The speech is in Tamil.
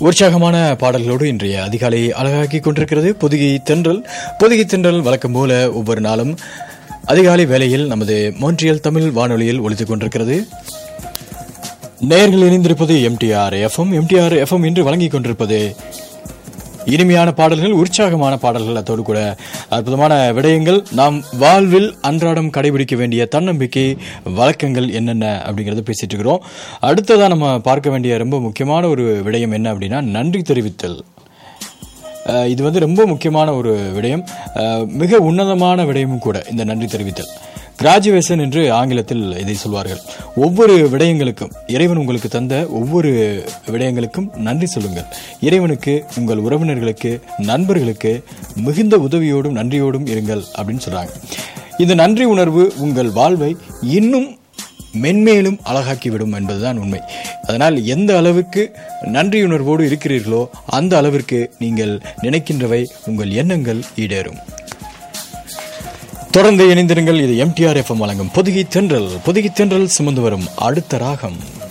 உற்சாகமான பாடல்களோடு இன்றைய அதிகாலை அழகாக்கி கொண்டிருக்கிறது பொதுகை தென்றல் பொதுகை தென்றல் வழக்கம் போல ஒவ்வொரு நாளும் அதிகாலை வேளையில் நமது மோன்றியல் தமிழ் வானொலியில் ஒலித்துக் கொண்டிருக்கிறது நேயர்கள் இணைந்திருப்பது எம்டிஆர் எஃப்எம் எம்டிஆர் எஃப்எம் என்று வழங்கிக் கொண்டிருப்பது இனிமையான பாடல்கள் உற்சாகமான பாடல்கள் அதோடு கூட அற்புதமான விடயங்கள் நாம் வாழ்வில் அன்றாடம் கடைபிடிக்க வேண்டிய தன்னம்பிக்கை வழக்கங்கள் என்னென்ன அப்படிங்கறத பேசிட்டு இருக்கிறோம் அடுத்ததா நம்ம பார்க்க வேண்டிய ரொம்ப முக்கியமான ஒரு விடயம் என்ன அப்படின்னா நன்றி தெரிவித்தல் அஹ் இது வந்து ரொம்ப முக்கியமான ஒரு விடயம் அஹ் மிக உன்னதமான விடயமும் கூட இந்த நன்றி தெரிவித்தல் கிராஜுவேஷன் என்று ஆங்கிலத்தில் இதை சொல்வார்கள் ஒவ்வொரு விடயங்களுக்கும் இறைவன் உங்களுக்கு தந்த ஒவ்வொரு விடயங்களுக்கும் நன்றி சொல்லுங்கள் இறைவனுக்கு உங்கள் உறவினர்களுக்கு நண்பர்களுக்கு மிகுந்த உதவியோடும் நன்றியோடும் இருங்கள் அப்படின்னு சொல்றாங்க இந்த நன்றி உணர்வு உங்கள் வாழ்வை இன்னும் மென்மேலும் அழகாக்கிவிடும் என்பதுதான் உண்மை அதனால் எந்த அளவுக்கு நன்றியுணர்வோடு இருக்கிறீர்களோ அந்த அளவிற்கு நீங்கள் நினைக்கின்றவை உங்கள் எண்ணங்கள் ஈடேறும் தொடர்ந்து இணைந்திருங்கள் இது எம்டிஆர் எஃப்எம் வழங்கும் பொதுகை தென்றல் பொதுகை தென்றல் சுமந்து வரும் அடுத்த ராகம்